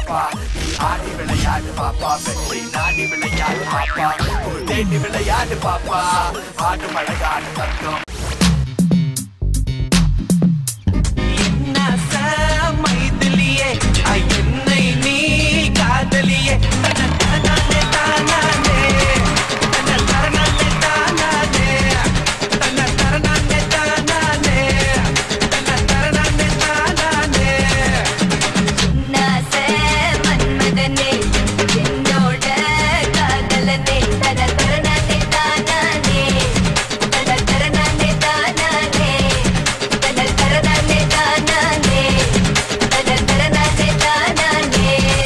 பாப்பா நீ ஆடி விளையாடு பாப்பா வெற்றி நாடி விளையாடு பாப்பா ஒரு தேடி விளையாடு பாப்பா ஆடு மழையாடு தத்தம் மைதிலியே என்னை நீ காதலியே தன தனே தானானே தன தரணே தானானே தன தரணே தானானே தன தரணே தானானே நாச மன்மதனே என்னோட காதலனே தன தரணே தானானே தன தரணே தானானே தன தரணே தானானே தன தரணே தானானே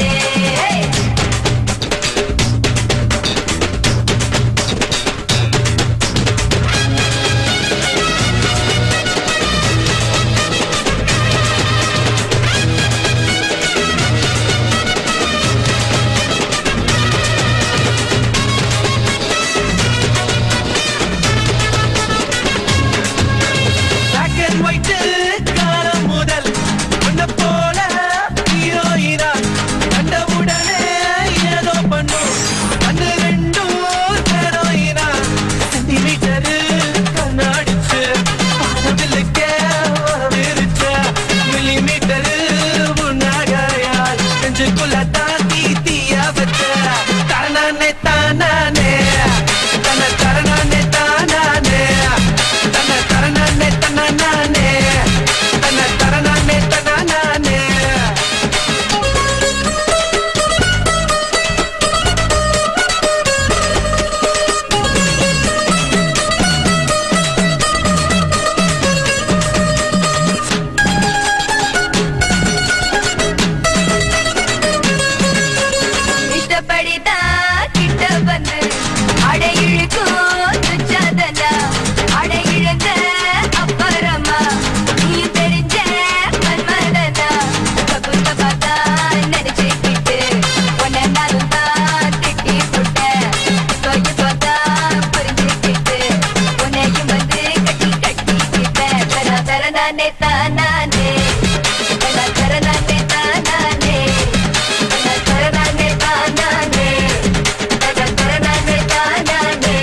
Black and white காலம் முதல் உன்னை போல ஹீரோயினா கண்டவுடனே ஏதோ பண்ணும் கண்ணு ரெண்டும் ஹீரோயினா சென்டிமீட்டரு கண்ணாடிச்சு பாதவில்லுக்கே வரவிருச்ச மில்லிமீட்டரு உன்னாகையால் நெஞ்சுக்குள்ள தாத்தி தீயா வச்ச தரணானே தானானே தன தரணானே தானானே தன தரணானே தன்னானே தன தரணானே தன்னானே இஷ்டப்படிதான் கிட்ட வந்து அடை இழுக்கும் துச்சாதனா அடை இழுந்த அப்புறமா நீ தெரிஞ்ச மன்மதனா கபுத்த பார்த்தா நினைச்சுக்கிட்டு உன்னை நானும் தான் திட்டி போட்டேன் இப்போ பார்த்தா புரிஞ்சுக்கிட்டு உன்னையும் வந்து கட்டி கட்டிக்கிட்டேன் தர தர நானே தானானே தர தர நானே தானானே தர தர நானே தானானே தர தர நானே தானானே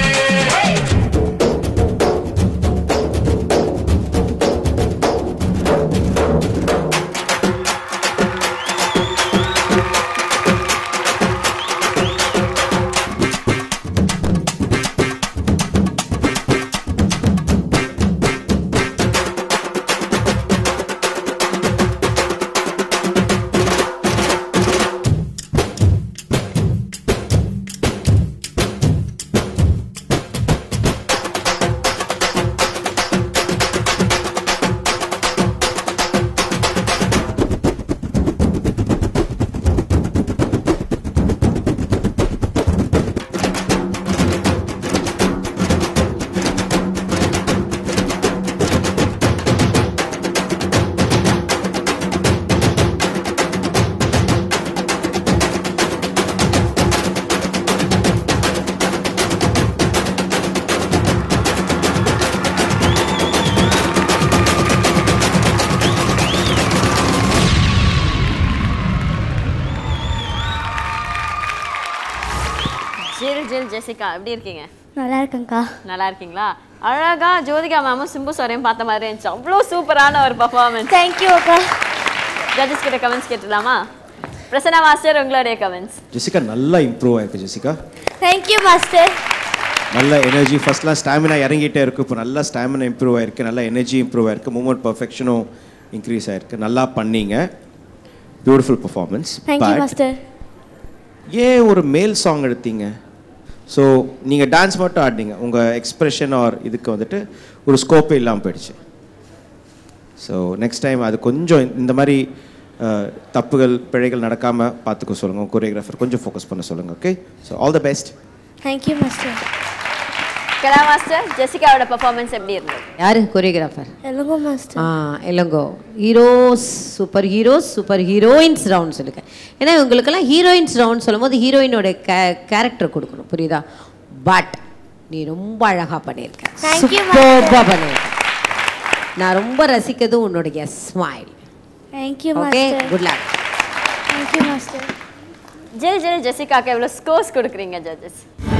ஜில் ஜில் ஜெசிகா எப்படி இருக்கீங்க நல்லா இருக்கேங்க்கா நல்லா இருக்கீங்களா அழகா ஜோதிகா மேமும் சிம்பு சாரையும் பார்த்த மாதிரி இருந்துச்சு அவ்வளோ சூப்பரான ஒரு பர்ஃபார்மன்ஸ் தேங்க்யூ அக்கா ஜட்ஜஸ் கிட்ட கமெண்ட்ஸ் கேட்டுடலாமா பிரசன்னா மாஸ்டர் உங்களுடைய கமெண்ட்ஸ் ஜெசிகா நல்லா இம்ப்ரூவ் ஆயிருக்கு ஜெசிகா தேங்க்யூ மாஸ்டர் நல்ல எனர்ஜி ஃபர்ஸ்ட்லாம் ஸ்டாமினா இறங்கிட்டே இருக்கு இப்போ நல்லா ஸ்டாமினா இம்ப்ரூவ் ஆயிருக்கு நல்லா எனர்ஜி இம்ப்ரூவ் ஆயிருக்கு மூமெண்ட் பர்ஃபெக்ஷனும் இன்க்ரீஸ் ஆயிருக்கு நல்லா பண்ணீங்க பியூட்டிஃபுல் பர்ஃபார்மன்ஸ் தேங்க்யூ மாஸ்டர் ஏன் ஒரு மேல் சாங் எடுத்தீங்க ஸோ நீங்கள் டான்ஸ் மட்டும் ஆடினீங்க உங்கள் எக்ஸ்பிரஷன் ஆர் இதுக்கு வந்துட்டு ஒரு ஸ்கோப்பே இல்லாமல் போயிடுச்சு ஸோ நெக்ஸ்ட் டைம் அது கொஞ்சம் இந்த மாதிரி அஹ், தப்புகள் பிழைகள் நடக்காமல் பார்த்துக்க சொல்லுங்கள் கொரியோகிராஃபர் கொஞ்சம் ஃபோக்கஸ் பண்ண சொல்லுங்கள் okay so all the best thank you master Kala master ஜெசிகாவோட பர்ஃபார்மன்ஸ் எப்படி இருந்தது யாரு கொரியோகிராஃபர் எல்லங்கோ மாஸ்டர் ஆ Ilango heroes super heroes super heroines round சொல்லுங்க ஏன்னா இவங்களுக்கெல்லாம் ஹீரோயின்ஸ் ரவுண்ட் சொல்லும்போது ஹீரோயினோட கே கேரக்டர் கொடுக்கணும் புரியுதா பட் நீ ரொம்ப அழகா பண்ணியிருக்க Thank you, சூப்பராக பண்ணியிருக்க நான் ரொம்ப ரசிக்கிறது உன்னுடைய smile thank you okay master good luck thank you master ஜில் ஜில் ஜெசிகாக்கு எவ்வளோ ஸ்கோர்ஸ் கொடுக்குறீங்க ஜட்ஜஸ்